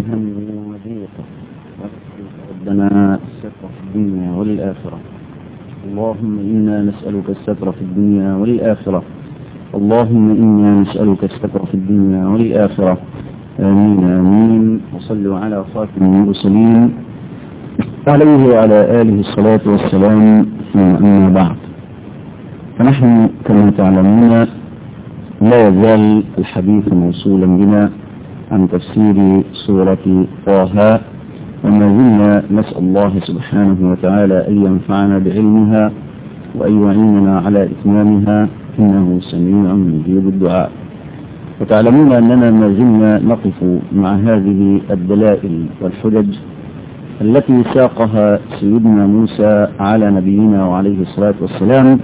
هم وضيق ربنا الستر في الدنيا والآخرة اللهم إنا نسألك الستر في الدنيا والآخرة اللهم إنا نسألك الستر في الدنيا والآخرة آمين آمين وصلوا على خاتم المرسلين عليه وعلى آله الصلاة والسلام ثم أما بعد فنحن كما تعلمون لا يزال الحديث موصولا بنا عن تفسير سورة طه وما زلنا نسأل الله سبحانه وتعالى أن ينفعنا بعلمها وأن يعيننا على إتمامها إنه سميع مجيب الدعاء وتعلمون أننا ما زلنا نقف مع هذه الدلائل والحجج التي ساقها سيدنا موسى على نبينا وعليه الصلاة والسلام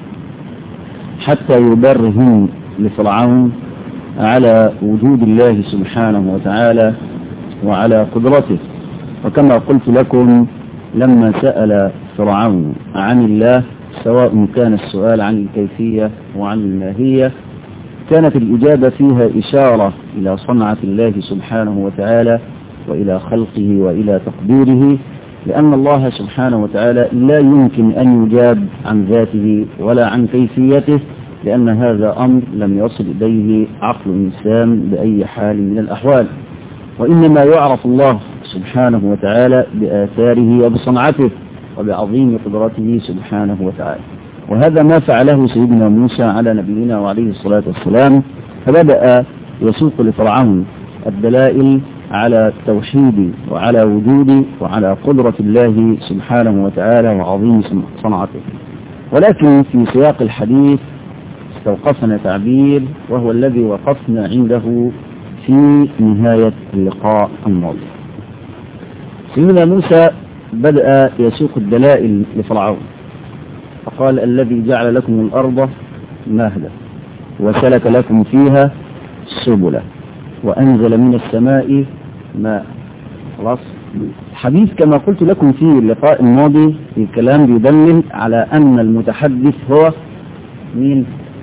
حتى يبرهن لفرعون على وجود الله سبحانه وتعالى وعلى قدرته وكما قلت لكم لما سأل فرعون عن الله سواء كان السؤال عن الكيفية وعن الماهية كانت الإجابة فيها إشارة إلى صنعة الله سبحانه وتعالى وإلى خلقه وإلى تقديره لأن الله سبحانه وتعالى لا يمكن أن يجاب عن ذاته ولا عن كيفيته لأن هذا أمر لم يصل إليه عقل الإنسان بأي حال من الأحوال وإنما يعرف الله سبحانه وتعالى بآثاره وبصنعته وبعظيم قدرته سبحانه وتعالى وهذا ما فعله سيدنا موسى على نبينا وعليه الصلاة والسلام فبدأ يسوق لفرعون الدلائل على التوحيد وعلى وجود وعلى قدرة الله سبحانه وتعالى وعظيم صنعته ولكن في سياق الحديث استوقفنا تعبير وهو الذي وقفنا عنده في نهاية اللقاء الماضي سيدنا موسى بدأ يسوق الدلائل لفرعون فقال الذي جعل لكم الأرض مهدا وسلك لكم فيها سبلا وأنزل من السماء ماء خلاص الحديث كما قلت لكم في اللقاء الماضي الكلام بيدلل على أن المتحدث هو مين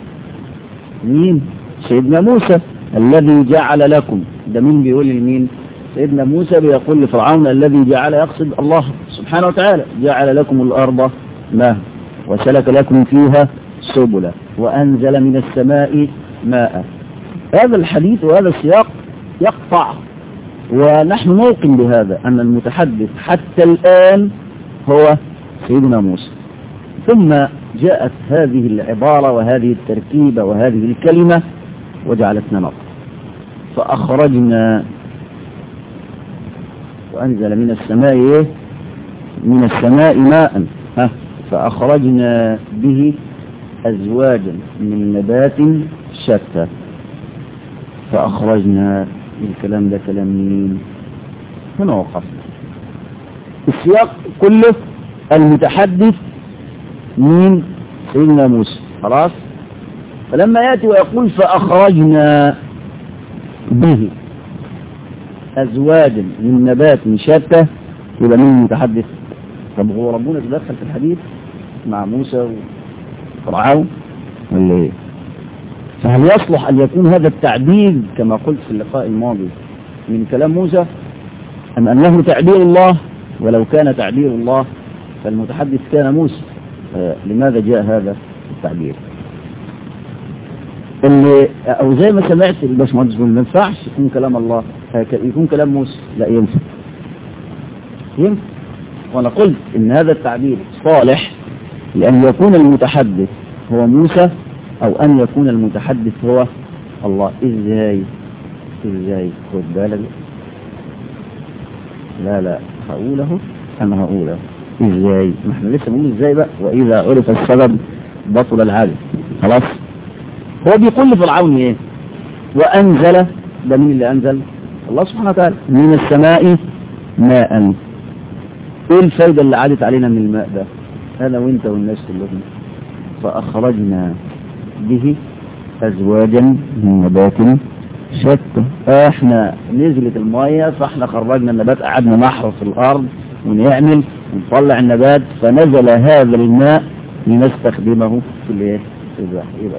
مين سيدنا موسى الذي جعل لكم ده مين بيقول لمين سيدنا موسى بيقول لفرعون الذي جعل يقصد الله سبحانه وتعالى جعل لكم الأرض ماء وسلك لكم فيها سبلا وأنزل من السماء ماء هذا الحديث وهذا السياق يقطع ونحن نوقن بهذا أن المتحدث حتى الآن هو سيدنا موسى ثم جاءت هذه العبارة وهذه التركيبة وهذه الكلمة وجعلتنا نقر فأخرجنا وأنزل من السماء من السماء ماء ها فأخرجنا به أزواجا من نبات شتى فأخرجنا الكلام ده كلام مين هنا وقفنا السياق كله المتحدث مين سيدنا موسى خلاص فلما يأتي ويقول فأخرجنا به أزواجا من نبات شتى يبقى مين المتحدث طب هو ربنا تدخل في الحديث مع موسى وفرعون ولا ايه فهل يصلح أن يكون هذا التعبير كما قلت في اللقاء الماضي من كلام موسى أم أنه تعبير الله ولو كان تعبير الله فالمتحدث كان موسى لماذا جاء هذا التعبير اللي أو زي ما سمعت الباشمهندس ما ينفعش يكون كلام الله يكون كلام موسى لا ينفع ينفع وأنا قلت إن هذا التعبير صالح لأن يكون المتحدث هو موسى أو أن يكون المتحدث هو الله إزاي إزاي خد بالك لا لا هقوله أنا هقوله إزاي ما احنا لسه بنقول إزاي بقى وإذا عرف السبب بطل العالم خلاص هو بيقول لفرعون إيه وأنزل ده مين اللي أنزل الله سبحانه وتعالى من السماء ماء ايه الفايدة اللي عادت علينا من الماء ده انا وانت والناس كلهم فاخرجنا به ازواجا من نبات شتى احنا نزلت المية فاحنا خرجنا النبات قعدنا نحرث الارض ونعمل ونطلع النبات فنزل هذا الماء لنستخدمه في الايه في الزرع يبقى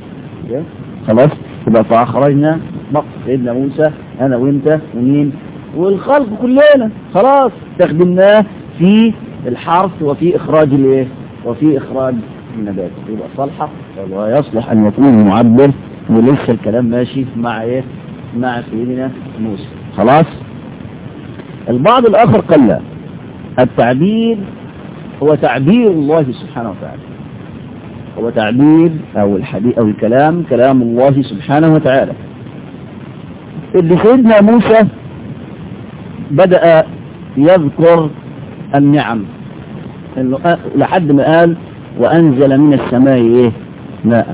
ينفع خلاص يبقى فاخرجنا مقص سيدنا موسى انا وانت ومين والخلق كلنا خلاص استخدمناه في الحرث وفي إخراج الايه وفي إخراج النبات يبقى صالحة ويصلح أن يكون معبر ولسه الكلام ماشي مع إيه مع سيدنا موسى خلاص البعض الآخر قال لا التعبير هو تعبير الله سبحانه وتعالى هو تعبير أو الحديث أو الكلام كلام الله سبحانه وتعالى اللي سيدنا موسى بدأ يذكر النعم إنه لحد ما قال وأنزل من السماء إيه ماء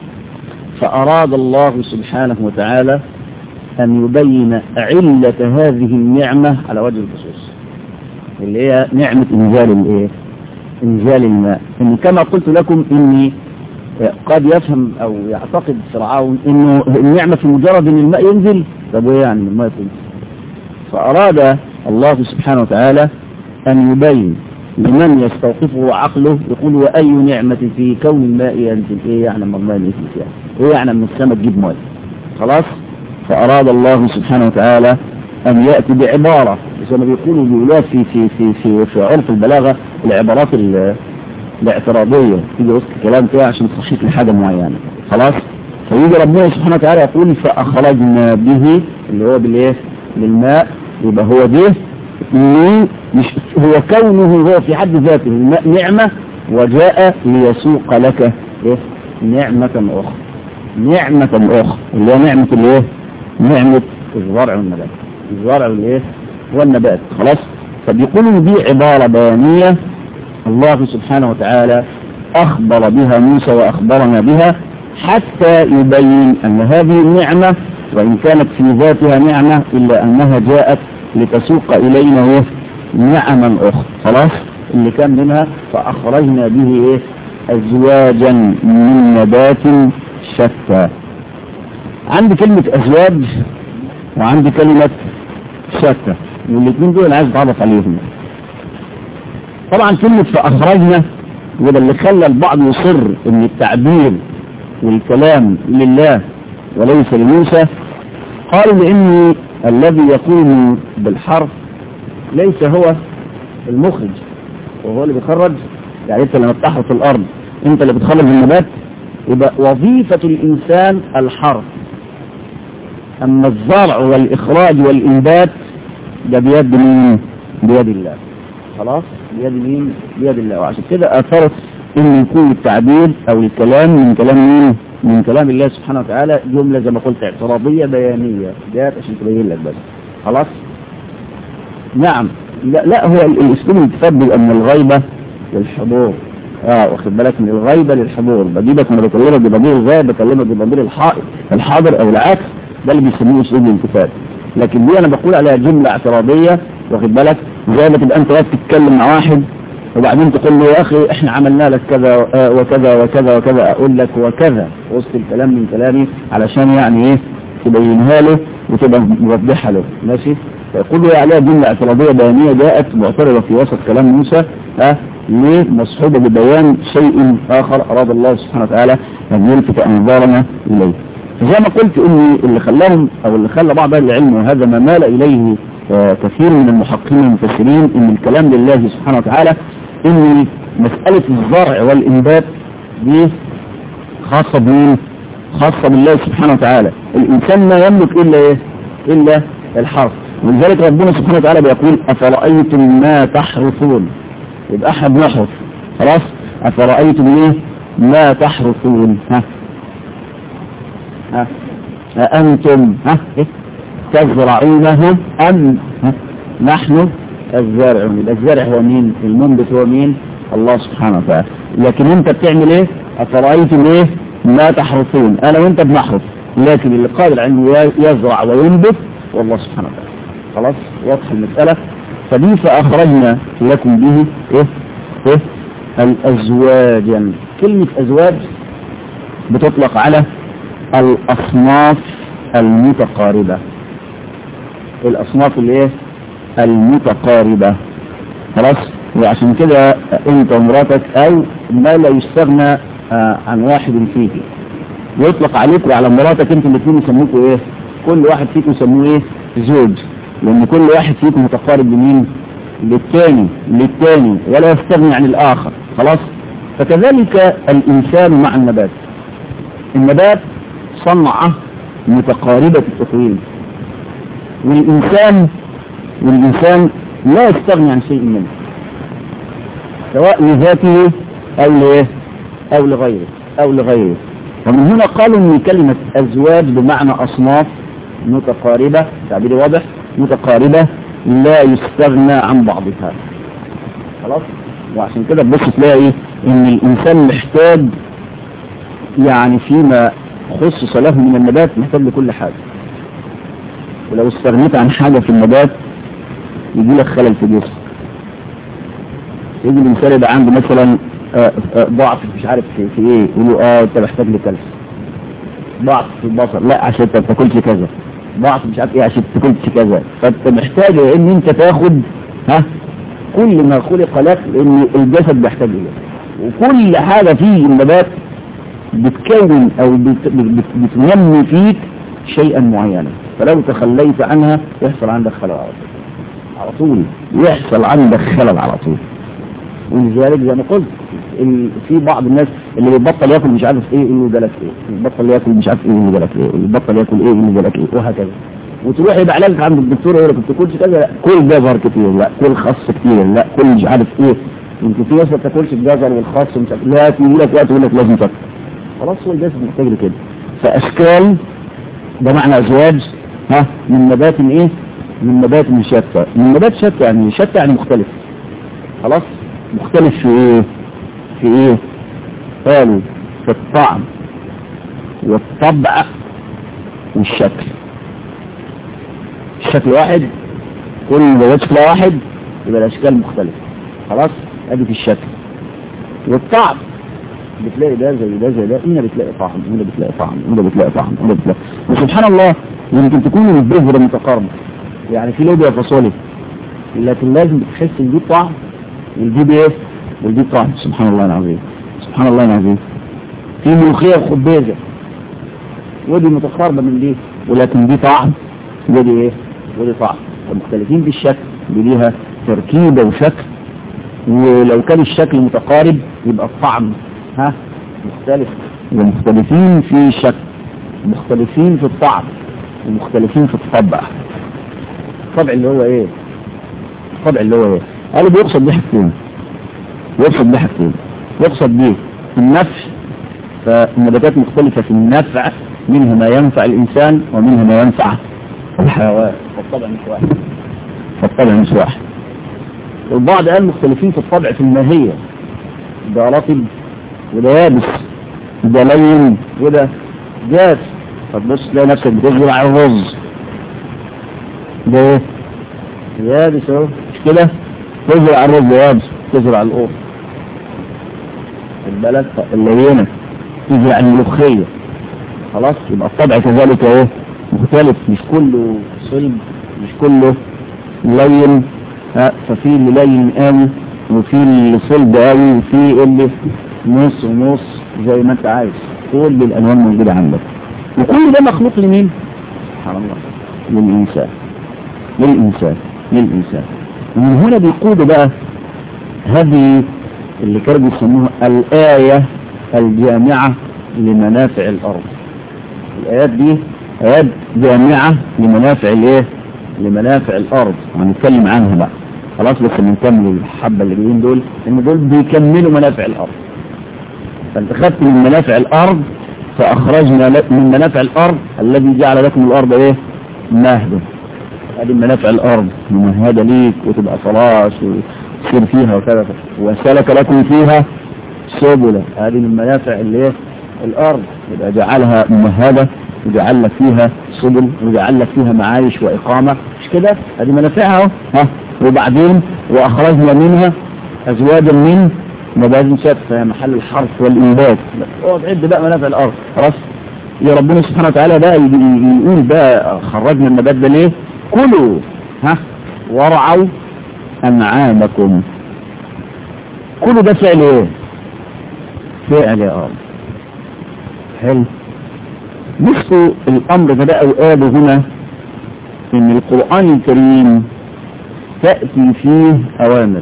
فأراد الله سبحانه وتعالى أن يبين علة هذه النعمة على وجه الخصوص اللي هي نعمة إنزال الإيه إنزال الماء إن كما قلت لكم إني قد يفهم أو يعتقد فرعون إنه النعمة في مجرد أن الماء ينزل طب إيه يعني الماء تنزل فأراد الله سبحانه وتعالى أن يبين لمن يستوقفه عقله يقول وأي نعمة في كون الماء ينزل إيه يعني لما الماء ينزل فيها إيه يعني من السماء تجيب ماء خلاص فأراد الله سبحانه وتعالى أن يأتي بعبارة زي ما بيقولوا بيقولوها في في في في في عرف البلاغة العبارات الاعتراضية تيجي وسط الكلام كده عشان تصحيح لحاجة معينة خلاص فيجي ربنا سبحانه وتعالى يقول فأخرجنا به اللي هو بالإيه بالماء يبقى هو ده مش هو كونه هو في حد ذاته الماء نعمة وجاء ليسوق لك إيه نعمة أخرى نعمة أخرى اللي هي نعمة الإيه نعمة الزرع والنبات الزرع والإيه والنبات خلاص فبيقولوا دي عبارة بيانية الله سبحانه وتعالى أخبر بها موسى وأخبرنا بها حتى يبين أن هذه النعمة وإن كانت في ذاتها نعمة إلا أنها جاءت لتسوق إلينا نعما أخرى خلاص اللي كان منها فأخرجنا به إيه أزواجا من نبات شتى عندي كلمة أزواج وعندي كلمة شتى والاثنين دول عايز اتعرف عليهم طبعا كلمة فأخرجنا وده اللي خلى البعض يصر ان التعبير والكلام لله وليس لموسى قالوا لان الذي يقوم بالحرف ليس هو المخرج وهو اللي بيخرج يعني انت لما بتحرث الارض انت اللي بتخرج النبات يبقى وظيفة الانسان الحرث اما الزرع والاخراج والانبات ده بيد مين بيد الله خلاص بيد مين بيد الله وعشان كده اثرت ان يكون التعبير او الكلام من كلام مين من كلام الله سبحانه وتعالى جملة زي ما قلت اعتراضية بيانية جاءت عشان تبين لك بس خلاص نعم لا, لا هو الاسلوب المتفضل ان الغيبة للحضور اه واخد بالك من الغيبة للحضور بجيبك من بكلمك بضمير الغائب بكلمك بضمير الحائط الحاضر او العكس ده اللي بيسموه اسلوب الانتفاض لكن دي انا بقول عليها جملة اعتراضية واخد بالك زي ما تبقى انت واقف تتكلم مع واحد وبعدين تقول له يا اخي احنا عملنا لك كذا وكذا وكذا وكذا اقول لك وكذا وسط الكلام من كلامي علشان يعني ايه تبينها له وتبقى موضحها له ماشي فيقول له عليها جملة اعتراضية بيانية جاءت معترضة في وسط كلام موسى ها ليه مصحوبة ببيان شيء اخر اراد الله سبحانه وتعالى ان يلفت انظارنا اليه فزي ما قلت ان اللي خلاهم او اللي خلى بعض اهل العلم وهذا ما مال اليه كثير من المحققين والمفسرين ان الكلام لله سبحانه وتعالى ان مسألة الزرع والانبات دي خاصة بمين خاصة بالله سبحانه وتعالى الانسان ما يملك الا ايه الا الحرث ولذلك ربنا سبحانه وتعالى بيقول افرأيتم ما تحرثون يبقى احنا بنحرث خلاص افرأيتم ايه ما تحرثون ها ها أأنتم ها إيه؟ تزرعونه أم ها؟ نحن الزارعون الزارع هو مين المنبت هو مين الله سبحانه وتعالى لكن انت بتعمل ايه افرأيتم ايه ما تحرثون انا وانت بنحرث لكن اللي قادر انه يزرع وينبت والله سبحانه وتعالى خلاص واضح المسألة فدي فأخرجنا لكم به ايه ايه الأزواجا كلمة أزواج بتطلق على الأصناف المتقاربة الأصناف اللي ايه المتقاربة خلاص وعشان كده انت ومراتك او ما لا يستغنى آه عن واحد فيك ويطلق عليك وعلى مراتك انتوا الاثنين يسموكوا ايه كل واحد فيكم يسموه ايه زوج لان كل واحد فيكم متقارب لمين للتاني للتاني ولا يستغني عن الاخر خلاص فكذلك الانسان مع النبات النبات صنعة متقاربة التكوين والإنسان والإنسان لا يستغني عن شيء منه سواء لذاته أو لإيه أو لغيره أو لغيره ومن هنا قالوا أن كلمة أزواج بمعنى أصناف متقاربة تعبير واضح متقاربة لا يستغنى عن بعضها خلاص وعشان كده تبص تلاقي إيه؟ ان الانسان محتاج يعني فيما خصص له من النبات محتاج لكل حاجة ولو استغنيت عن حاجة في النبات يجي لك خلل في جسمك يجي الانسان يبقى عنده مثلا آه، آه، ضعف مش عارف في, في ايه يقولوا اه انت محتاج لكالسيوم ضعف في البصر لا عشان انت ما بتاكلش كذا ضعف مش عارف ايه عشان ما بتاكلش كذا فانت محتاج ان انت تاخد ها كل ما خلق لك لان الجسد بيحتاج اليه وكل حاجه في النبات بتكون او بت- بت- بتنمي فيك شيئا معينا فلو تخليت عنها يحصل عندك خلل على طول على طول يحصل عندك خلل على طول ولذلك زي ما قلت ال- في بعض الناس اللي بيبطل ياكل مش عارف ايه يقول له جالك ايه بيبطل ياكل مش عارف ايه يقول له جالك ايه اللي بيبطل ياكل ايه يقول له جالك ايه وهكذا وتروح يبقى علاجك عند الدكتور يقول لك ما بتاكلش كذا لا كل جزر كتير لا كل خس كتير لا كل مش عارف ايه يمكن في ناس ما بتاكلش الجزر والخس ومش عارف لا يجي لك وقت يقول لك لازم تاكل خلاص هو الجسد محتاج لكده فاشكال ده معنى ازواج ها من نبات ايه من نبات من شتى من نبات شتى يعني شتى يعني مختلف خلاص مختلف في ايه في ايه قالوا في الطعم والطبع والشكل الشكل واحد كل نبات شكلها واحد يبقى الاشكال مختلفة خلاص ادي في الشكل والطعم بتلاقي ده زي ده زي ده هنا بتلاقي طعم هنا بتلاقي طعم هنا بتلاقي طعم هنا بتلاقي وسبحان الله يمكن تكون البذرة متقاربة يعني في لوبيا فاصوليا لكن لازم تحس ان دي طعم والدي بايه والدي طعم سبحان الله العظيم سبحان الله العظيم في ملوخية وخبازة ودي متقاربة من دي ولكن دي طعم ودي ايه ودي طعم فمختلفين في الشكل دي ليها تركيبة وشكل ولو كان الشكل متقارب يبقى الطعم ها مختلف ومختلفين في الشكل مختلفين في الطعم ومختلفين في الطبع الطبع اللي هو ايه الطبع اللي هو ايه قالوا بيقصد بيه حاجتين يقصد بيه حاجتين يقصد بيه النفع فالنباتات مختلفة في النفع منها ما ينفع الإنسان ومنها ما ينفع الحيوان فالطبع مش واحد فالطبع مش واحد البعض قال مختلفين في الطبع في الماهية ده رطب وده يابس ده لين وده جاف فتبص تلاقي نفسك بتزرع الرز ده ايه؟ يابس اهو مش كده تزرع الرز يابس تزرع القوط البلد اللينة تزرع الملوخية خلاص يبقى الطبع كذلك اهو مختلف مش كله صلب مش كله لين ها ففي اللي لين قوي وفي اللي صلب قوي وفي اللي نص ونص زي ما انت عايز كل الالوان موجودة عندك وكل ده مخلوق لمين؟ سبحان الله للإنسان للإنسان للإنسان ومن هنا بيقودوا بقى هذه اللي كانوا بيسموها الآية الجامعة لمنافع الأرض الآيات دي آيات جامعة لمنافع الإيه؟ لمنافع الأرض هنتكلم عنها بقى خلاص بس بنكمل الحبة اللي جايين دول إن دول بيكملوا منافع الأرض فأنت خدت من منافع الأرض فأخرجنا لك من منافع الأرض الذي جعل لكم الأرض إيه؟ مهدا هذه منافع الأرض ممهدة ليك وتبقى صلاة وتصير فيها وكذا وسلك لكم فيها سبلا هذه من منافع اللي إيه؟ الأرض يبقى جعلها ممهدة وجعل لك فيها سبل وجعل لك فيها معايش وإقامة مش كده هذه منافعها اهو ها وبعدين وأخرجنا منها أزواجا من نبات شتى فهي محل الحرث والإنبات اقعد عد بقى منافع الأرض خلاص يا ربنا سبحانه وتعالى بقى يقول بقى خرجنا النبات ده ليه كلوا ها وارعوا أنعامكم كلوا ده فعل ايه فعل يا أرض حلو نفسه الأمر ده بقى وقاله هنا ان القرآن الكريم تأتي فيه اوامر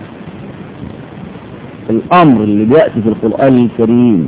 الامر اللي بيأتي في القرآن الكريم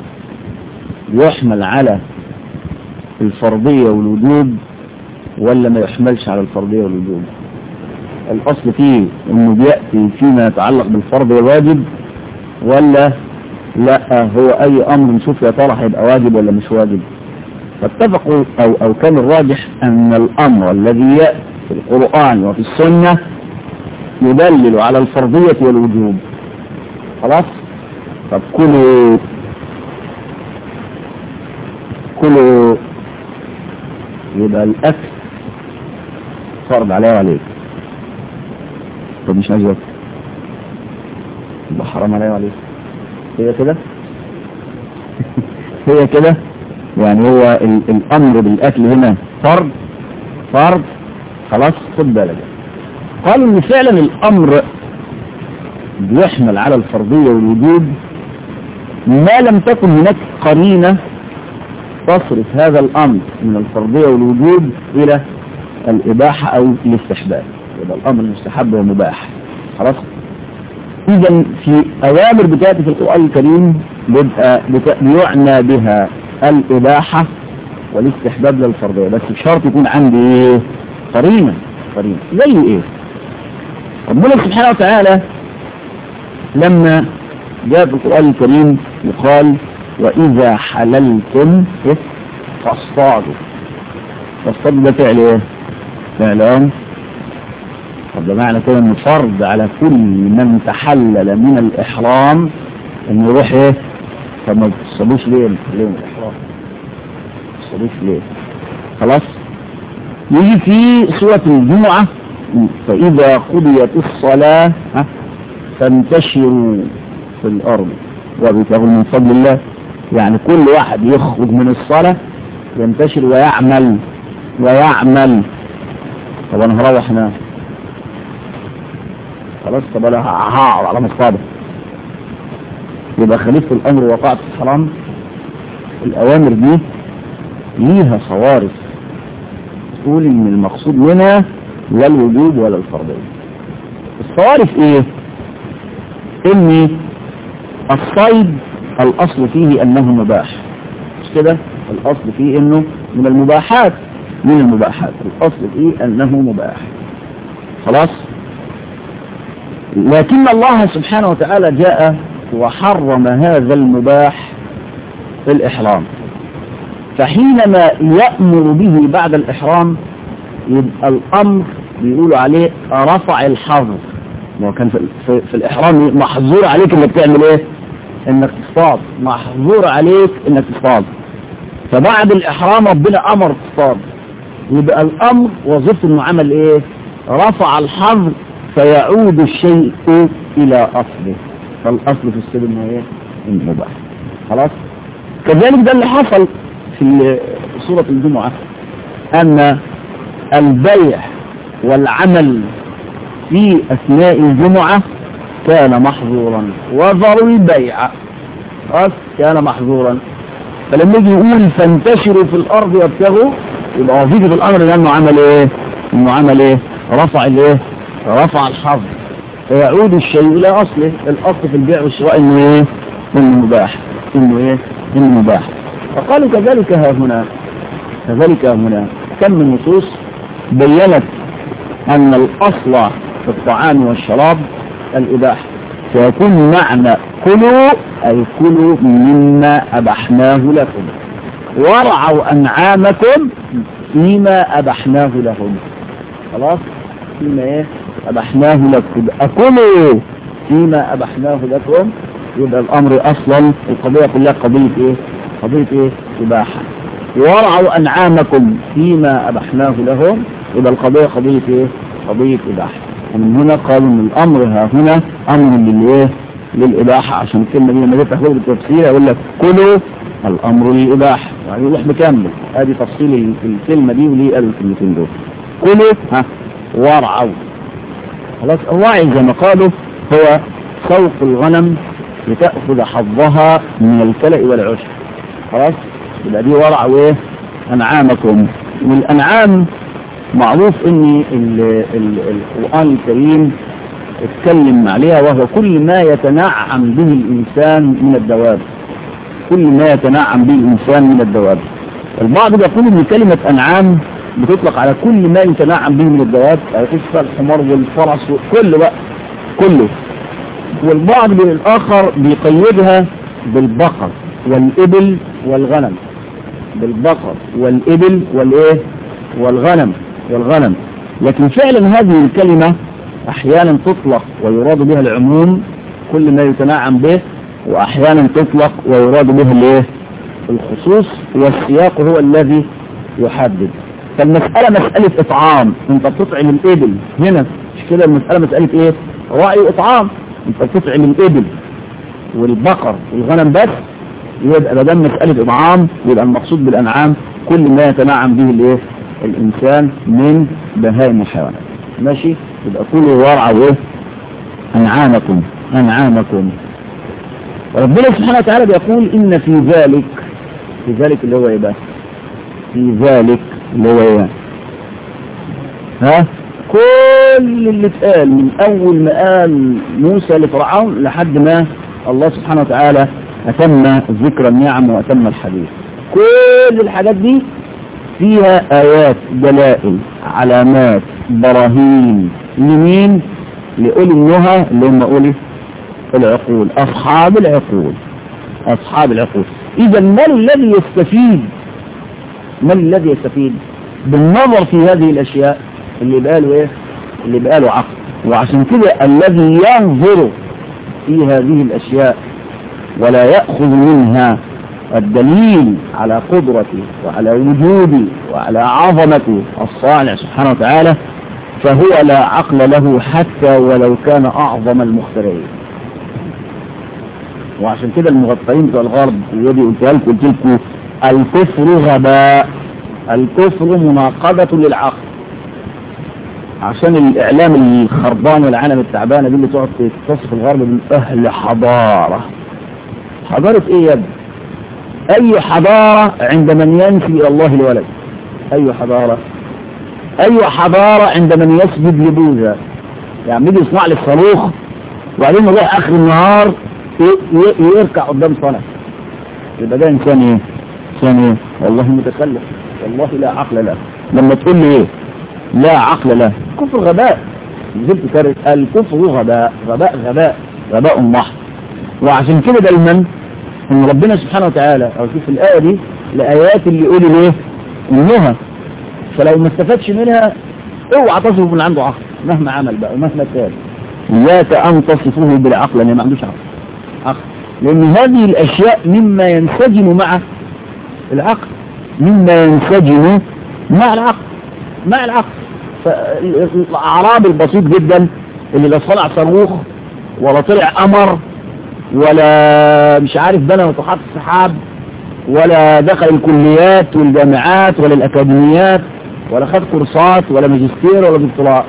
يحمل على الفرضية والوجوب ولا ما يحملش على الفرضية والوجوب الاصل فيه انه بيأتي فيما يتعلق بالفرض والواجب ولا لا هو اي امر نشوف يا ترى هيبقى واجب ولا مش واجب فاتفقوا او او كان الراجح ان الامر الذي يأتي في القرآن وفي السنة يدلل على الفرضية والوجوب خلاص طب كلوا كلوا يبقى الاكل فرض عليه وعليك طب مش عايز ياكل يبقى حرام عليه وعليك هي كده هي كده يعني هو ال الامر بالاكل هنا فرض فرض خلاص خد بالك قالوا ان فعلا الامر بيحمل على الفرضية والوجوب ما لم تكن هناك قرينة تصرف هذا الامر من الفرضية والوجوب الى الاباحة او الاستحباب يبقى الامر المستحب ومباح خلاص اذا في اوامر بتاتي في القرآن الكريم بيبقى بيعنى بها الاباحة والاستحباب للفرضية بس بشرط يكون عندي ايه قرينة قرينة زي ايه ربنا سبحانه وتعالى لما جاء في القرآن الكريم وقال وإذا حللتم فاصطادوا فاصطادوا ده فعل ايه فعل امر طب ده معنى كده انه فرض على كل من تحلل من الاحرام انه يروح ايه طب ما تصلوش ليه ليه من الاحرام ما تصلوش ليه خلاص يجي في سورة الجمعة فإذا قضيت الصلاة ها فانتشروا في الأرض وابتغوا من فضل الله يعني كل واحد يخرج من الصلاة ينتشر ويعمل ويعمل طب انا هروح هنا خلاص طب انا هقعد على مصطبة يبقى خليفة الامر وقعت في الحرام الاوامر دي ليها صوارف تقول ان المقصود منها لا الوجوب ولا الفرضية الصوارف ايه ان الصيد الاصل فيه انه مباح مش كده الاصل فيه انه من المباحات من المباحات الاصل فيه انه مباح خلاص لكن الله سبحانه وتعالى جاء وحرم هذا المباح في الإحرام فحينما يأمر به بعد الإحرام يبقى الأمر بيقولوا عليه رفع الحظر هو كان في, في, في الإحرام محظور عليك انك تعمل ايه انك تصطاد محظور عليك انك تصطاد فبعد الإحرام ربنا أمر تصطاد يبقى الأمر وظيفته انه عمل ايه رفع الحظر فيعود الشيء الى اصله فالاصل في السبب انه ايه المباح خلاص كذلك ده اللي حصل في سورة الجمعة ان البيع والعمل في اثناء الجمعة كان محظورا وذروا البيع خلاص كان محظورا فلما يجي يقول فانتشروا في الارض وابتغوا يبقى وظيفة الامر لانه عمل ايه انه عمل ايه رفع الايه رفع الحظ فيعود الشيء الى اصله الاصل في البيع والشراء انه ايه انه مباح انه ايه انه مباح فقالوا كذلك ها هنا كذلك ها هنا كم من نصوص بينت ان الاصل في الطعام والشراب الاباحه فيكون معنى كلوا اي كلوا مما ابحناه لكم ورعوا انعامكم فيما ابحناه لهم خلاص فيما ايه ابحناه لكم اكلوا فيما ابحناه لكم يبقى الامر اصلا القضية كلها قضية ايه قضية ايه اباحة ورعوا انعامكم فيما ابحناه لهم يبقى القضية قضية ايه قضية اباحة ومن هنا قالوا ان الامر ها هنا امر للايه للاباحة عشان الكلمة دي لما جيت اخذ بالتفسير يقول لك كلوا الامر للاباحة يعني يروح مكمل ادي تفصيل الكلمة دي وليه قالوا الكلمتين دول كلوا ها وارعوا خلاص الراعي زي ما قالوا هو سوق الغنم لتأخذ حظها من الكلأ والعشب خلاص يبقى دي ورع وايه انعامكم والانعام معروف ان ال- ال- القرآن الكريم اتكلم عليها وهو كل ما يتنعم به الإنسان من الدواب كل ما يتنعم به الإنسان من الدواب البعض بيقول ان كلمة أنعام بتطلق على كل ما يتنعم به من الدواب يعني تشفى الحمار والفرس كله بقى كله والبعض الآخر بيقيدها بالبقر والإبل والغنم بالبقر والإبل والإيه والغنم والغنم لكن فعلا هذه الكلمة أحيانا تطلق ويراد بها العموم كل ما يتنعم به وأحيانا تطلق ويراد بها الايه الخصوص والسياق هو الذي يحدد فالمسألة مسألة إطعام أنت بتطعم الإبل هنا مش كده المسألة مسألة إيه رأي إطعام أنت بتطعم الإبل والبقر والغنم بس يبقى ما دام مسألة إطعام يبقى المقصود بالأنعام كل ما يتنعم به الإيه الإنسان من بهائم الحيوانات ماشي يبقى كله وارعى وإيه أنعامكم أنعامكم ربنا سبحانه وتعالى بيقول إن في ذلك في ذلك اللي هو إيه بقى في ذلك اللي هو إيه ها كل اللي اتقال من أول ما قال موسى لفرعون لحد ما الله سبحانه وتعالى أتم ذكر النعم وأتم الحديث كل الحاجات دي فيها آيات دلائل علامات براهين لمين لأولي النهى اللي هم أولي العقول أصحاب العقول أصحاب العقول إذا ما الذي يستفيد ما الذي يستفيد بالنظر في هذه الأشياء اللي بقاله إيه اللي بقاله عقل وعشان كده الذي ينظر في هذه الأشياء ولا يأخذ منها الدليل على قدرته وعلى وجوده وعلى عظمته الصانع سبحانه وتعالى فهو لا عقل له حتى ولو كان أعظم المخترعين وعشان كده المغطين بتوع الغرب ودي قلتها لكم قلت لكم الكفر غباء الكفر مناقضة للعقل عشان الإعلام الخربان والعالم التعبانة دي اللي تقعد تصف الغرب من أهل حضارة حضارة إيه يا ابني؟ أي حضارة عند من ينفي إلى الله الولد أي حضارة أي حضارة عند من يسجد لبوذا يعني يجي يصنع لي الصاروخ وبعدين يروح آخر النهار يركع قدام صنع يبقى ده إنسان إيه؟ إنسان إيه؟ والله متخلف والله لا عقل له لما تقول لي إيه؟ لا عقل له كفر غباء زلت كارث الكفر غباء غباء غباء غباء محض وعشان كده دايما ان ربنا سبحانه وتعالى او شوف الآية دي الآيات اللي يقول ايه النهى فلو ما استفادش منها اوعى تصف من عنده عقل مهما عمل بقى ومهما كان اياك ان تصفه بالعقل لان ما عندوش عقل عقل لان هذه الاشياء مما ينسجم مع العقل مما ينسجم مع العقل مع العقل فالاعراب البسيط جدا اللي لا صنع صاروخ ولا طلع قمر ولا مش عارف بنى ناطحات السحاب ولا دخل الكليات والجامعات ولا الأكاديميات ولا خد كورسات ولا ماجستير ولا دكتوراه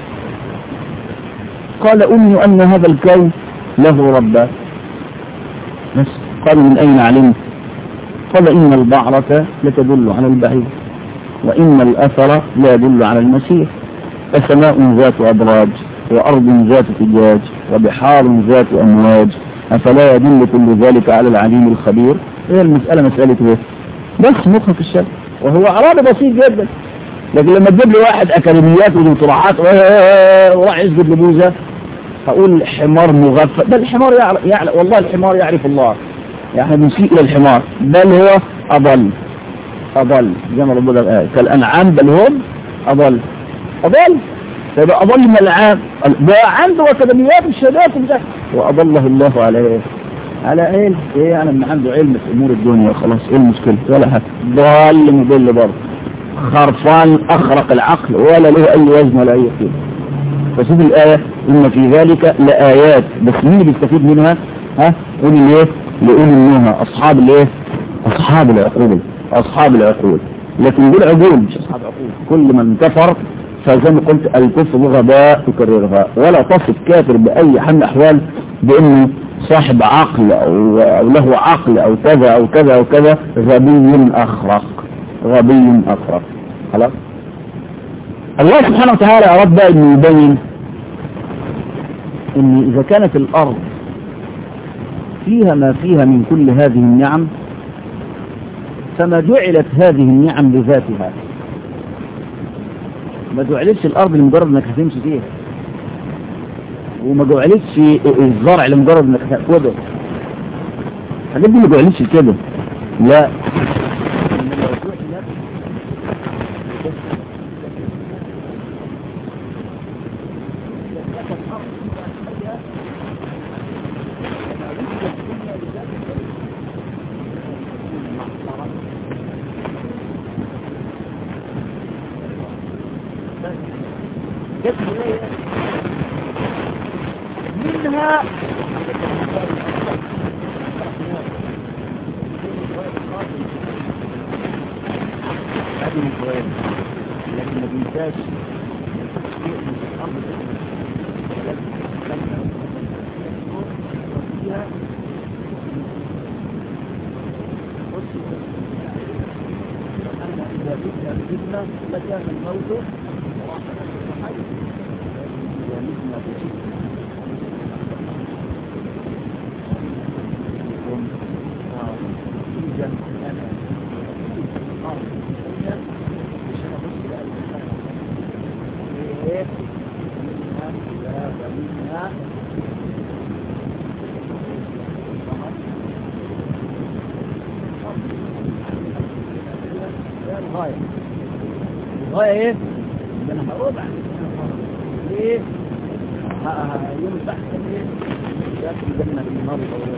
قال أمي أن هذا الكون له ربا بس قال من أين علمت قال إن البعرة لتدل على البعير وإن الأثر لا يدل على المسير فسماء ذات أبراج وأرض ذات فجاج وبحار ذات أمواج أفلا يدل كل ذلك على العليم الخبير هي المسألة مسألة ايه بس مخك الشر وهو عرابة بسيط جدا لكن لما تجيب لي واحد أكاديميات ودكتوراحات وراح يسجد لبوزة هقول حمار مغفل بل الحمار يعرف, يعرف والله الحمار يعرف الله يعني بنسيء إلى الحمار بل هو أضل أضل زي ما ربنا قال كالأنعام بل هم أضل أضل فيبقى أضل من العام بقى عنده أكاديميات الشهادات بتاعته وأضله الله على إيه؟ على علم إيه يعني من عنده علم في أمور الدنيا خلاص إيه المشكلة ولا حاجة ضال مضل برضه خرفان أخرق العقل ولا له أي وزن ولا أي قيمة فشوف الآية إن في ذلك لآيات بس مين اللي بيستفيد منها؟ ها؟ قول الإيه؟ لأولي النهى أصحاب الإيه؟ أصحاب العقول أصحاب العقول لكن دول عقول مش أصحاب عقول كل من كفر فزي ما قلت الكفر غباء تكررها ولا تصف كافر بأي حال من الأحوال بأنه صاحب عقل أو, أو له عقل أو كذا أو كذا أو كذا غبي أخرق غبي أخرق خلاص الله سبحانه وتعالى أراد بقى أن يبين أن إذا كانت الأرض فيها ما فيها من كل هذه النعم فما جعلت هذه النعم لذاتها ما جعلتش الأرض لمجرد أنك هتمشي فيها وما جعلتش الزرع لمجرد أنك هتأكله الحاجات دي ما جعلتش كده لا منها هذه الفوائد لكن ما بينساش لكان الموت الغاية الغاية ايه؟ ده انا هربع ليه؟ يوم البحث ايه؟ ياكل الجنة بالنار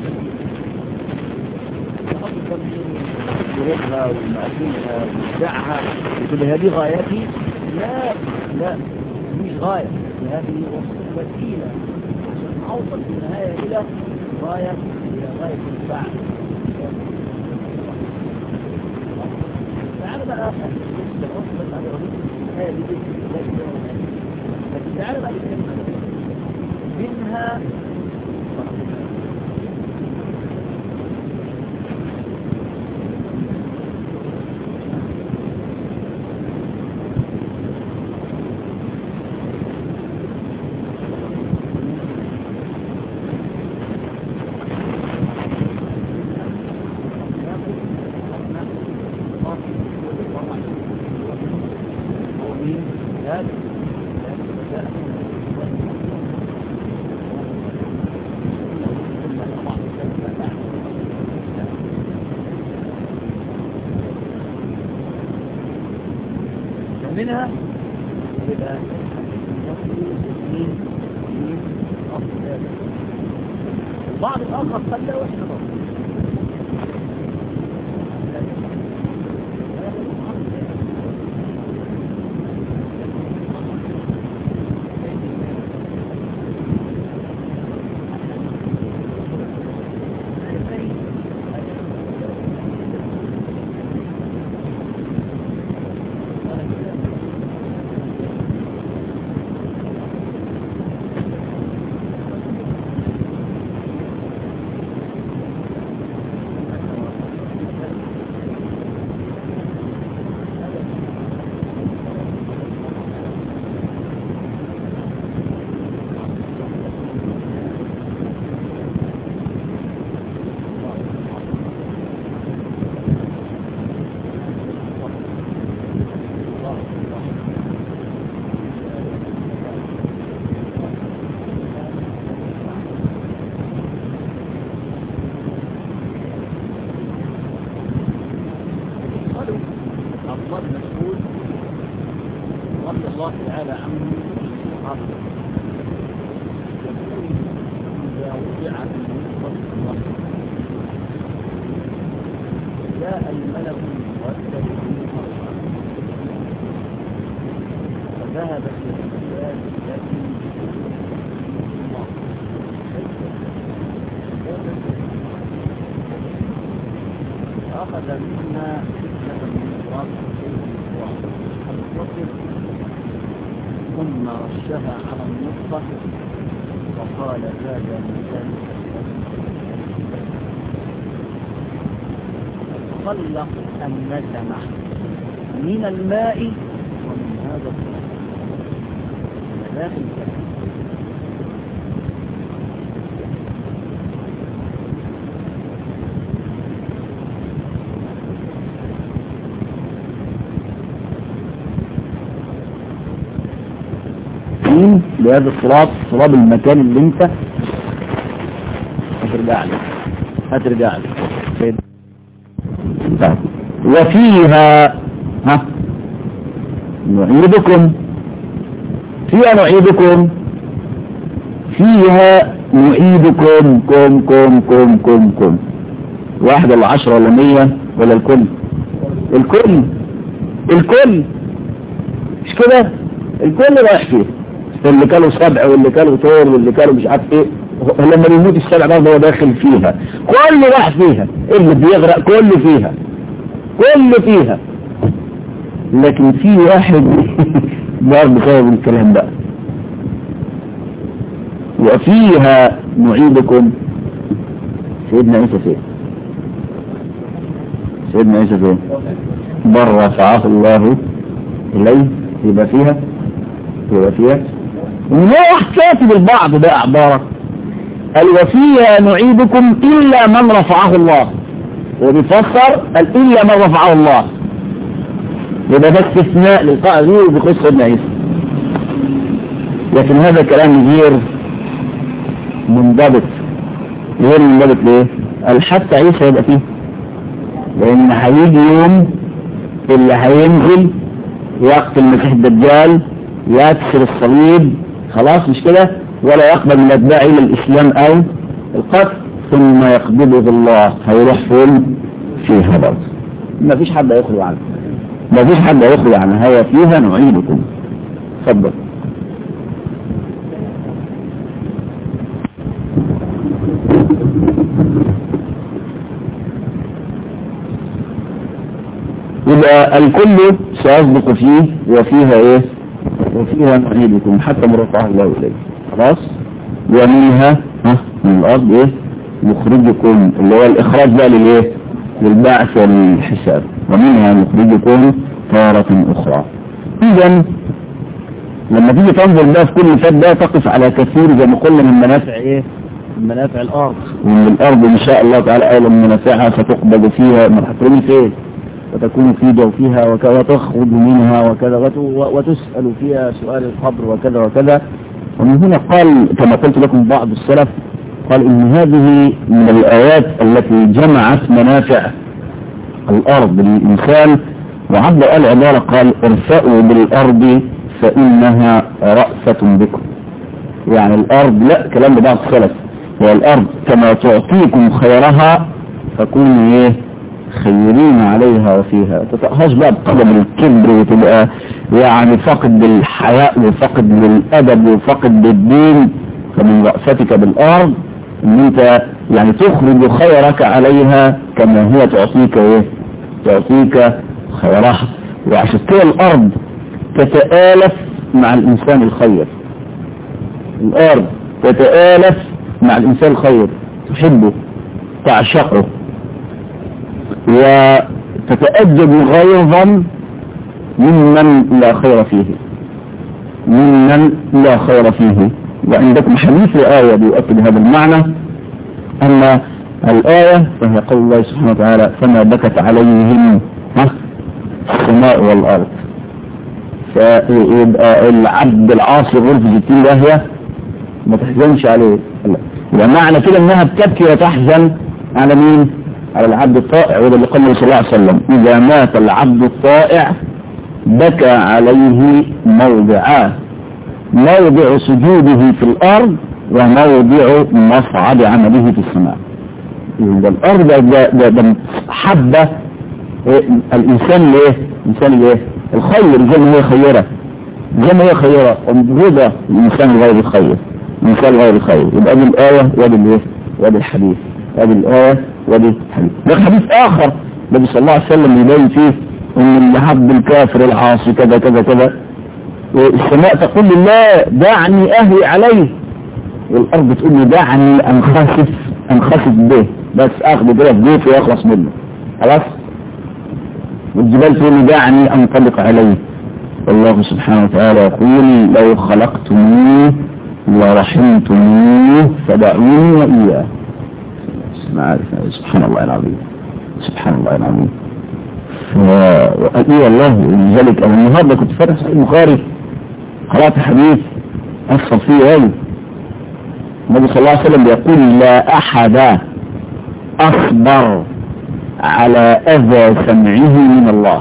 ظروفها ومعادنها ومبدعها وكل هذه غاياتي لا لا مش غاية هذه وسيلة عشان اوصل في النهاية الى غاية الى غاية الفعل تعال بقى لكن تعال بقى منها منها يبقى البعض الآخر خلى وإحنا برضه أفضل مسؤول رضي الله تعالى عنه عبد يقول إذا وضع المنصب الله جاء الملك المؤثر به فذهب في الرجال التي الله أخذ منا ثم رشها على النطفة وقال هذا مثال خلق النسمة من الماء ومن هذا بهذا الصراط صراط المكان اللي انت هترجع له هترجع له طيب. وفيها ها نعيدكم فيها نعيدكم فيها نعيدكم كم كم كم كم كم واحد ولا عشرة ولا مية ولا الكل الكل الكل مش كده الكل رايح فيه اللي كانوا سبع واللي كانوا طور واللي كانوا مش عارف ايه لما يموت السبع برضه هو داخل فيها كل راح فيها اللي بيغرق كل فيها كل فيها لكن في واحد برضه بسبب الكلام بقى وفيها نعيدكم سيدنا عيسى فين سيدنا عيسى فين بل رفعه الله إليه يبقى فيها يبقى فيها ونوح كاتب البعض ده عبارة قال وفيها نعيدكم إلا من رفعه الله وبيفسر قال إلا من رفعه الله يبقى ده استثناء للقاء غير بخص سيدنا عيسى لكن هذا كلام غير منضبط غير منضبط ليه؟ قال حتى عيسى يبقى فيه لأن هيجي يوم اللي هينزل يقتل المسيح الدجال يكسر الصليب خلاص مش كده ولا يقبل من أتباعه إلى الإسلام أو القتل ثم يقبضه الله هيروح فين فيها برضه ما فيش حد هيخرج عنها ما فيش حد هيخرج عنها هي فيها نعيدكم اتفضل يبقى الكل سيصدق فيه وفيها ايه وفيها نعيدكم حتى مرفعه الله اليه خلاص ومنها ها من الارض ايه يخرجكم اللي هو الاخراج بقى للايه للبعث والحساب ومنها نخرجكم تارة اخرى اذا لما تيجي تنظر بقى في كل فات ده تقف على كثير زي ما قلنا من منافع ايه من منافع الارض ومن الارض ان شاء الله تعالى اول من منافعها فتقبض فيها ما هترمي فين وتكون في جوفها وتخرج منها وكذا وتسأل فيها سؤال القبر وكذا وكذا ومن هنا قال كما قلت لكم بعض السلف قال إن هذه من الآيات التي جمعت منافع الأرض للإنسان وعبر العبارة قال ارفأوا بالأرض فإنها رأفة بكم يعني الأرض لا كلام لبعض السلف هي الأرض كما تعطيكم خيرها فكونوا ايه خيرين عليها وفيها تتأهاش بقى بقدم الكبر وتبقى يعني فقد للحياء وفقد للأدب وفقد للدين فمن رأفتك بالأرض ان انت يعني تخرج خيرك عليها كما هي تعطيك ايه تعطيك خيرها وعشان كده الأرض تتآلف مع الإنسان الخير الأرض تتآلف مع الإنسان الخير تحبه تعشقه وتتأدب غيظا ممن لا خير فيه ممن لا خير فيه وعندكم حديث آية بيؤكد هذا المعنى أن الآية فهي قول الله سبحانه وتعالى فما بكت عليهم السماء والأرض فيبقى العبد العاصي غرفة ستين داهية ما تحزنش عليه يبقى معنى كده انها بتبكي وتحزن على مين على العبد الطائع وده اللي قال صلى الله عليه وسلم إذا مات العبد الطائع بكى عليه موضعان موضع سجوده في الأرض وموضع مصعد عمله في السماء إذا الأرض ده, ده, ده حبة الإنسان ليه الإنسان ليه الخير زي ما هي خيرة زي ما هي خيرة ومبغضة الإنسان غير الخير الإنسان غير الخير يبقى دي الآية وادي الايه وادي الحديث هذه الآية ودي حديث ده حديث آخر النبي صلى الله عليه وسلم يبين فيه ان اللي حب الكافر العاصي كذا كذا كذا السماء تقول لله دعني أهوي عليه والأرض تقول لي دعني أنخسف أنخسف به بس أخذ كده في جيفي ويخلص منه خلاص والجبال تقول لي دعني أنطلق عليه الله سبحانه وتعالى يقول لو خلقتموه ورحمتموه فدعوني وإياه سبحان الله العظيم سبحان الله العظيم وأدي الله لذلك أنا النهاردة كنت فاتح صحيح البخاري قرأت حديث أصل فيه قوي النبي صلى الله عليه وسلم يقول لا أحد أصبر على أذى سمعه من الله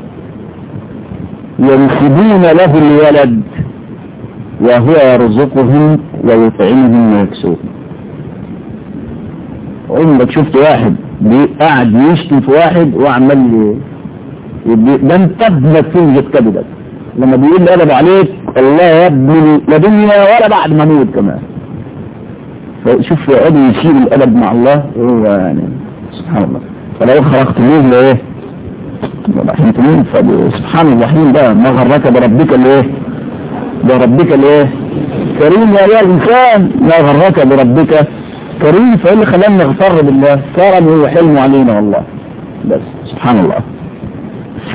ينسبون له الولد وهو يرزقهم ويطعمهم ويكسوهم عمرك شفت واحد قاعد يشتم في واحد وعمال ده انت ابنك تنجد كبدك لما بيقول لي قلب عليك الله يا ابني لا دنيا ولا بعد ما اموت كمان فشوف يقعد يشيل القلب مع الله هو يعني سبحان الله فلو خلقتموه لايه رحمتموه سبحان الرحيم ده ما غرك بربك الايه بربك الايه كريم يا ايها الانسان ما غرك بربك كريم فايه اللي خلانا نغتر بالله كرمه وحلمه علينا والله بس سبحان الله ف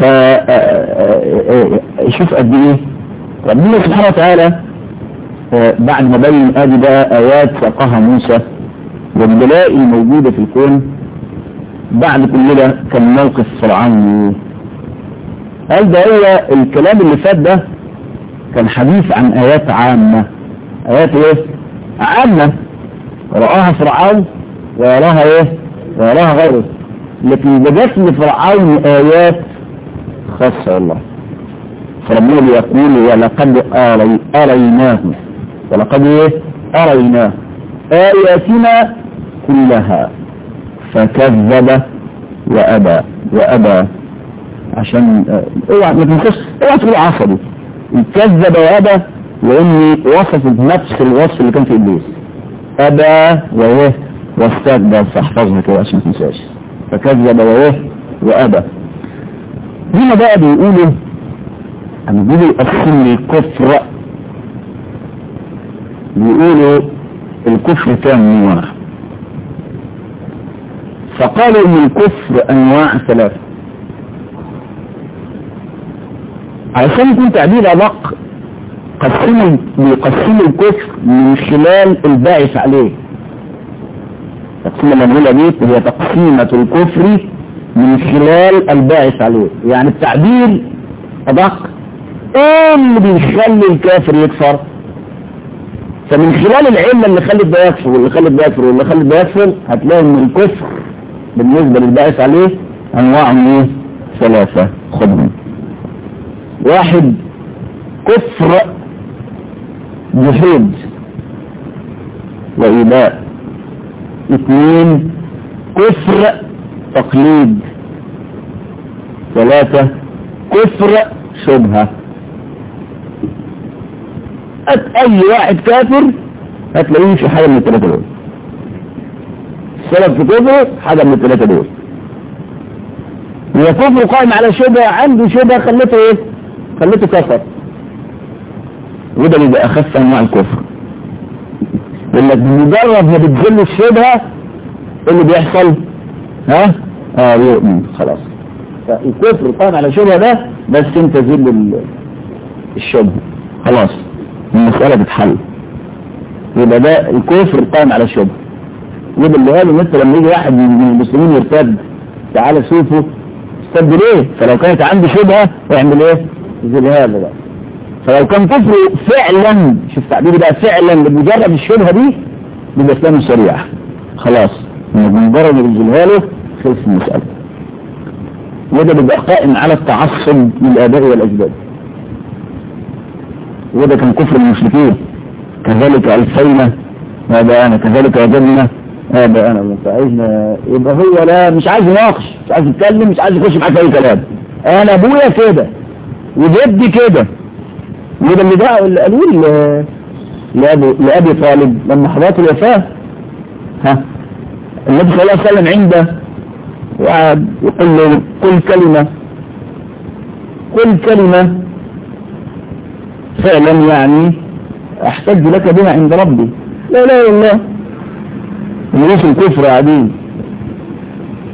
شوف قد ايه ربنا سبحانه وتعالى بعد ما بين ادي بقى ايات ساقها موسى والبلاء الموجوده في الكون بعد كل ده كان موقف فرعون قال ده هو الكلام اللي فات ده كان حديث عن ايات عامه ايات ايه عامه رآها فرعون ويراها ايه ويراها غيره لكن بجت لفرعون ايات خاصة والله فربنا يقول ولقد أري أريناه ولقد ايه أريناه آياتنا كلها فكذب وأبى وأبى عشان اوعى ما تنساش اوعى تقول عصبي كذب وأبى لأني وصف نفس الوصف اللي كان في إبليس أبى وإيه واستكبر فاحفظها كده عشان ما تنساش فكذب وإيه وأبى هنا بقى بيقولوا أنا بيقولوا أصل الكفر بيقولوا الكفر كان نوع فقالوا ان الكفر انواع ثلاثة علشان يكون تعبير ادق قسموا بيقسموا الكفر من خلال الباعث عليه تقسيم المنهولة دي هي تقسيمة الكفر من خلال الباعث عليه يعني التعبير ادق ايه اللي بيخلي الكافر يكفر فمن خلال العلة اللي خلت ده يكفر واللي خلت ده يكفر واللي خلت ده يكفر هتلاقي ان الكفر بالنسبة للباعث عليه انواع ايه ثلاثة خدهم واحد كفر جحود وإباء اثنين كفر تقليد ثلاثة كفر شبهة اي واحد كافر هتلاقيه في حاجة من الثلاثة دول السبب في كفره حاجة من الثلاثة دول هو كفر قائم على شبهة عنده شبهة خلته ايه خلته كفر وده اللي اخف انواع الكفر يقول لك بمجرد ما بتجل الشبهة ايه اللي بيحصل ها اه يؤمن خلاص فالكفر قائم على شبهة ده بس انت زل الشبهة خلاص المسألة بتحل يبقى ده الكفر قائم على الشبهة يبقى اللي قالوا مثل لما يجي واحد من المسلمين يرتد تعالى شوفه استد ليه فلو كانت عنده شبهة يعمل ايه زي هذا بقى فلو كان كفره فعلا شوف تعبيري بقى فعلا بمجرد الشبهة دي بيبقى اسلامه سريع خلاص بمجرد ما له خلص المسألة وده بيبقى قائم على التعصب من الآباء والأجداد وده كان كفر المشركين كذلك ألفينا آباءنا كذلك وجدنا آباءنا فعايزنا يبقى هو لا مش عايز يناقش مش عايز يتكلم مش عايز يخش معاك في أي كلام أنا أبويا كده وجدي كده وده اللي ده اللي قالوه لأبي, لأبي طالب لما حضرت الوفاة ها النبي صلى الله عليه وسلم عنده وقعد يقول له كل كلمة كل كلمة فعلا يعني احتج لك بها عند ربي لا لا والله الناس الكفر قاعدين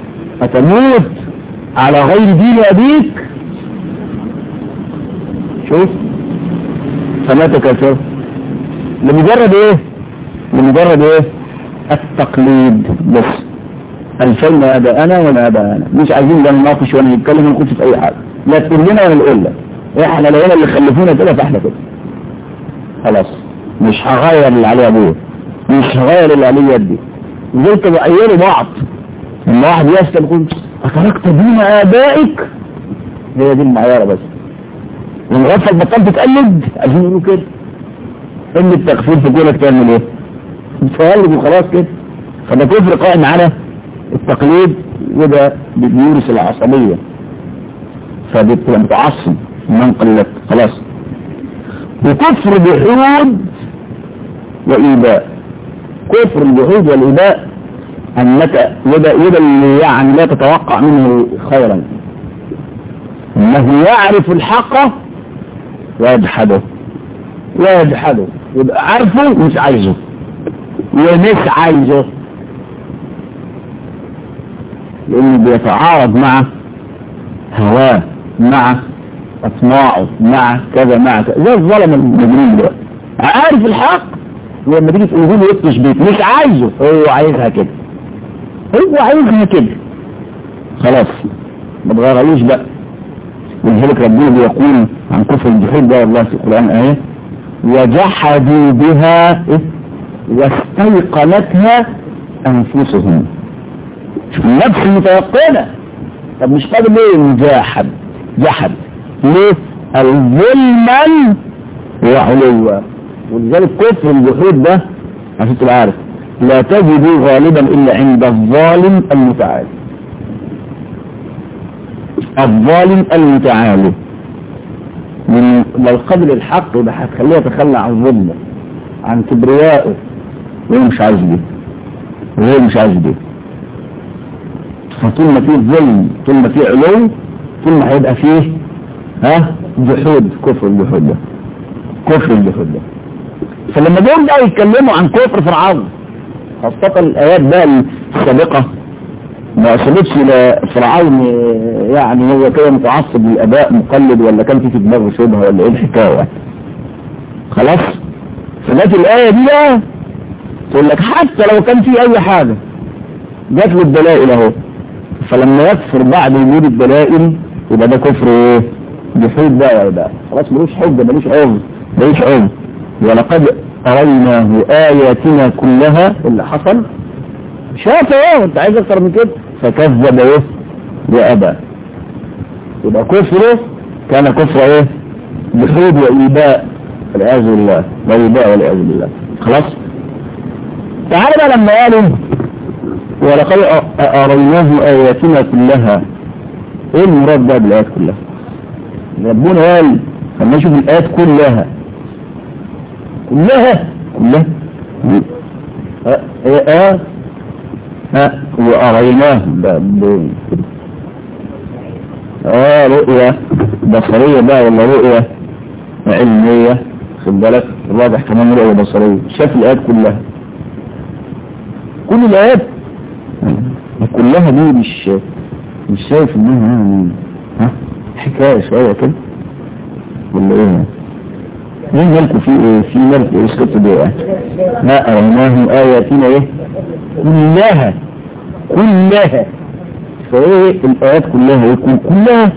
أتموت على غير دين أبيك شوف فمات كافرا لمجرد ايه لمجرد ايه التقليد بس الفيلم اباءنا ولا اباءنا مش عايزين لا نناقش ولا نتكلم ونخش في اي حاجه لا تقول لنا ولا نقول لك احنا لو اللي خلفونا كده فاحنا كده خلاص مش هغير اللي عليه ابوه مش هغير اللي عليه يدي زي تغيروا بعض لما واحد يسأل يقول أتركت دين آبائك هي دي المعيارة بس ونغفل بطلت تقلد عايزين يقولوا كده ان التغفير في كونك تعمل ايه تقلد وخلاص كده فده كفر قائم على التقليد وده بيورث العصبية فبتبقى متعصب من قلت خلاص وكفر بحود وإيباء كفر الجحود والإباء أنك وده, وده اللي يعني لا تتوقع منه خيرا أنه يعرف الحق ويجحده ويجحده يبقى عارفه مش عايزه ومش عايزه لأنه بيتعارض مع هواه مع أطماعه مع كذا مع كذا زي الظلم المجرمين دلوقتي عارف الحق ولما تيجي تقول له يطلش بيت مش عايزه هو عايزها كده هو عايزها كده خلاص ما تغيرلوش بقى ولذلك ربنا بيقول عن كفر الجحود ده والله في القرآن ايه وجحدوا بها إيه؟ واستيقنتها انفسهم النفس متيقنة طب مش قادر ليه جاحد جحد ليه الظلما وعلوا ولذلك كفر الجحود ده عشان تبقى عارف لا تجد غالبا الا عند الظالم المتعالي الظالم المتعالي من لو قبل الحق يبقى هتخليه يتخلى عن ظلمه عن كبريائه وهو مش عايز دي وهو مش عايز دي فطول ما فيه ظلم طول ما فيه علو طول ما هيبقى فيه ها جحود كفر الجحود ده كفر الجحود ده فلما دول بقى يتكلموا عن كفر فرعون خاصة الآيات بقى السابقة ما وصلتش لفرعون يعني هو كده متعصب للآباء مقلد ولا كان في في دماغه شبهة ولا ايه الحكاية خلاص فجت الآية دي بقى تقول لك حتى لو كان في أي حاجة جات له الدلائل أهو فلما يكفر بعد وجود الدلائل يبقى ده كفر ايه؟ جحود بقى يبقى خلاص ملوش حجة ملوش عذر ملوش عذر ولقد أريناه آياتنا كلها اللي حصل شاف ايه انت عايز اكتر من كده فكذب ايه وابى يبقى كفره كان كفر ايه جحود وإيباء والعياذ بالله وإيباء والعياذ بالله خلاص تعالى بقى لما قالوا ولقد أريناه آياتنا كلها ايه المراد بقى بالآيات كلها ربنا قال خلينا نشوف الآيات كلها كلها كلها اه اه اه وأريناه ب... اه رؤية بصرية بقى ولا رؤية علمية خد بالك الواضح كمان رؤية بصرية شاف الآيات كلها كل الآيات كلها دي مش مش شايف انها يعني ها حكاية شوية كده ولا ايه مين مالكوا في ايه في مالكوا ايه اسكتوا دي ايه ما اريناهم اياتنا ايه كلها كلها فايه الايات كلها يكون كلها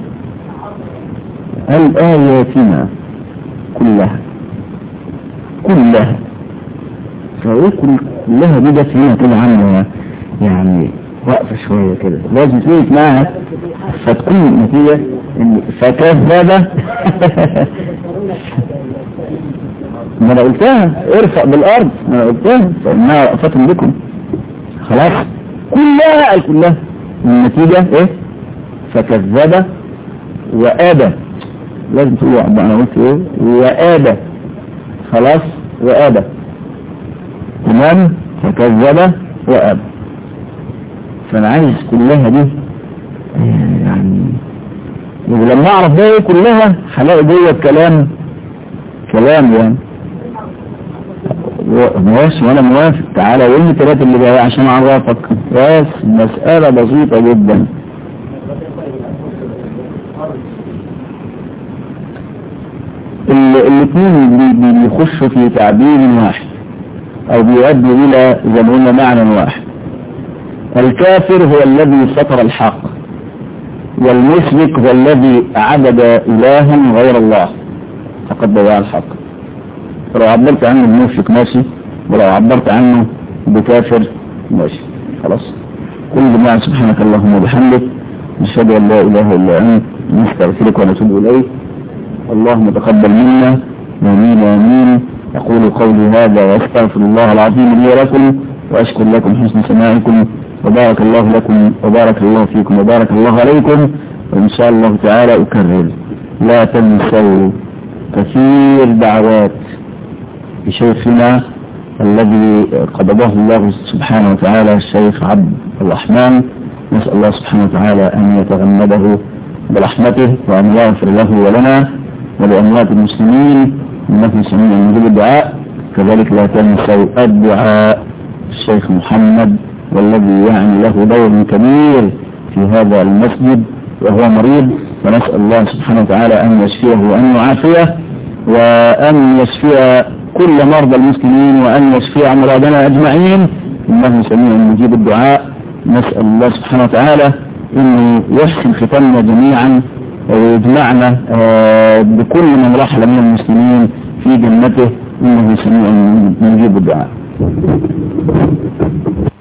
الاياتنا كلها كلها فايه كلها دي جت هنا كده عامله يعني واقفة شوية كده لازم تيجي معاها فتكون النتيجة ان فكذب ما انا قلتها ارفع بالارض ما انا قلتها فانها وقفت بكم خلاص كلها قال كلها النتيجة ايه فكذب وآبى لازم تقول انا قلت ايه وآبى خلاص وآبى تمام فكذب وآبى فانا عايز كلها دي يعني ولما اعرف ده ايه كلها هلاقي جوه الكلام كلام يعني ماشي وانا موافق تعالى قول لي الثلاثه اللي جايه عشان اعرفك بس مسألة بسيطة جدا الاثنين بيخشوا في تعبير واحد او بيؤدوا الى زي ما قلنا معنى واحد الكافر هو الذي سطر الحق والمشرك هو الذي عبد إلها غير الله فقد ضيع الحق فلو عبرت عنه بمشرك ماشي ولو عبرت عنه بكافر ماشي خلاص كل جماعة سبحانك اللهم وبحمدك نشهد أن لا إله إلا أنت نستغفرك ونتوب إليك اللهم تقبل منا آمين آمين أقول قولي هذا وأستغفر الله العظيم لي ولكم وأشكر لكم حسن سماعكم وبارك الله لكم وبارك الله فيكم وبارك الله عليكم وإن شاء الله تعالى أكرر لا تنسوا كثير دعوات لشيخنا الذي قبضه الله سبحانه وتعالى الشيخ عبد الرحمن نسأل الله سبحانه وتعالى أن يتغمده برحمته وأن يغفر له ولنا ولأموات المسلمين إنه سميع مجيب الدعاء كذلك لا تنسوا الدعاء الشيخ محمد والذي يعني له دور كبير في هذا المسجد وهو مريض ونسأل الله سبحانه وتعالى أن يشفيه وأن يعافيه وأن يشفي كل مرضى المسلمين وأن يشفي أمراضنا أجمعين إنه سميع مجيب الدعاء نسأل الله سبحانه وتعالى أنه يحسن ختامنا جميعا ويجمعنا بكل من رحل من المسلمين في جنته إنه سميع مجيب الدعاء